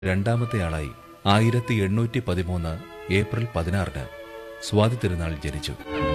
രണ്ടാമത്തെയാളായി ആയിരത്തി എണ്ണൂറ്റി പതിമൂന്ന് ഏപ്രിൽ പതിനാറിന് സ്വാതി തിരുനാൾ ജനിച്ചു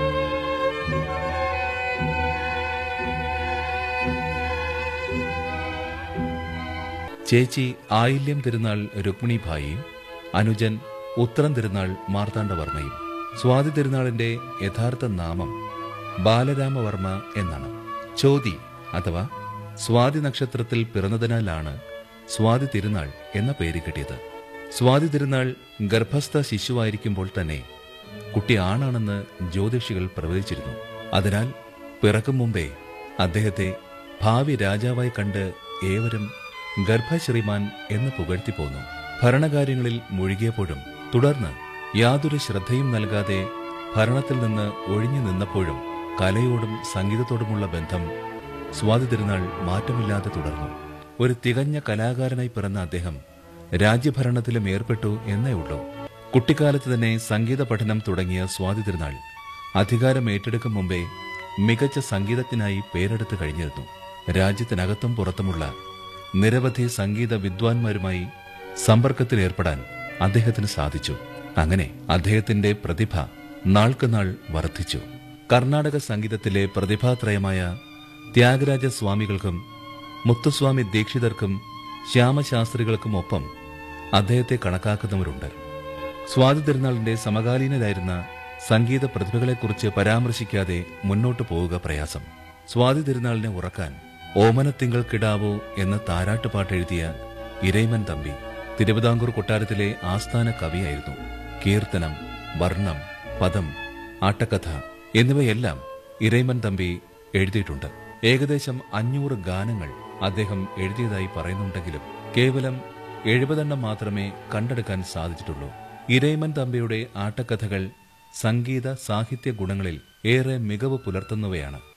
ചേച്ചി ആയില്യം തിരുനാൾ രുക്മിണിഭായിയും അനുജൻ ഉത്തരം തിരുനാൾ മാർത്താണ്ഡവർമ്മയും സ്വാതി തിരുനാളിന്റെ യഥാർത്ഥ നാമം ബാലരാമവർമ്മ എന്നാണ് ചോതി അഥവാ സ്വാതി നക്ഷത്രത്തിൽ പിറന്നതിനാലാണ് സ്വാതി തിരുനാൾ എന്ന പേര് കിട്ടിയത് സ്വാതി തിരുനാൾ ഗർഭസ്ഥ ശിശുവായിരിക്കുമ്പോൾ തന്നെ കുട്ടി ആണാണെന്ന് ജ്യോതിഷികൾ പ്രവചിച്ചിരുന്നു അതിനാൽ പിറക്കും മുമ്പേ അദ്ദേഹത്തെ ഭാവി രാജാവായി കണ്ട് ഏവരും ഗർഭശ്രീമാൻ എന്ന് പുകഴ്ത്തി പോന്നു ഭരണകാര്യങ്ങളിൽ മുഴുകിയപ്പോഴും തുടർന്ന് യാതൊരു ശ്രദ്ധയും നൽകാതെ ഭരണത്തിൽ നിന്ന് ഒഴിഞ്ഞു നിന്നപ്പോഴും കലയോടും സംഗീതത്തോടുമുള്ള ബന്ധം സ്വാതി തിരുനാൾ മാറ്റമില്ലാതെ തുടർന്നു ഒരു തികഞ്ഞ കലാകാരനായി പിറന്ന അദ്ദേഹം രാജ്യഭരണത്തിലും ഏർപ്പെട്ടു എന്നേ ഉള്ളൂ കുട്ടിക്കാലത്ത് തന്നെ സംഗീത പഠനം തുടങ്ങിയ സ്വാതി തിരുനാൾ അധികാരം ഏറ്റെടുക്കും മുമ്പേ മികച്ച സംഗീതജ്ഞനായി പേരെടുത്തു കഴിഞ്ഞിരുന്നു രാജ്യത്തിനകത്തും പുറത്തുമുള്ള നിരവധി സംഗീത വിദ്വാൻമാരുമായി സമ്പർക്കത്തിലേർപ്പെടാൻ അദ്ദേഹത്തിന് സാധിച്ചു അങ്ങനെ അദ്ദേഹത്തിന്റെ പ്രതിഭ നാൾക്കുനാൾ വർദ്ധിച്ചു കർണാടക സംഗീതത്തിലെ പ്രതിഭാത്രയമായ ത്യാഗരാജ സ്വാമികൾക്കും മുത്തുസ്വാമി ദീക്ഷിതർക്കും ശ്യാമശാസ്ത്രികൾക്കും ഒപ്പം അദ്ദേഹത്തെ കണക്കാക്കുന്നവരുണ്ട് സ്വാതി തിരുനാളിന്റെ സമകാലീനരായിരുന്ന സംഗീത പ്രതിഭകളെക്കുറിച്ച് പരാമർശിക്കാതെ മുന്നോട്ടു പോവുക പ്രയാസം സ്വാതി തിരുനാളിനെ ഉറക്കാൻ ഓമനത്തിങ്കൾ കിടാവോ എന്ന താരാട്ടുപാട്ട് എഴുതിയ ഇരൈമൻ തമ്പി തിരുവിതാംകൂർ കൊട്ടാരത്തിലെ ആസ്ഥാന കവിയായിരുന്നു കീർത്തനം വർണ്ണം പദം ആട്ടക്കഥ എന്നിവയെല്ലാം ഇരൈമൻ തമ്പി എഴുതിയിട്ടുണ്ട് ഏകദേശം അഞ്ഞൂറ് ഗാനങ്ങൾ അദ്ദേഹം എഴുതിയതായി പറയുന്നുണ്ടെങ്കിലും കേവലം എഴുപതെണ്ണം മാത്രമേ കണ്ടെടുക്കാൻ സാധിച്ചിട്ടുള്ളൂ ഇരൈമൻ തമ്പിയുടെ ആട്ടക്കഥകൾ സംഗീത സാഹിത്യ ഗുണങ്ങളിൽ ഏറെ മികവ് പുലർത്തുന്നവയാണ്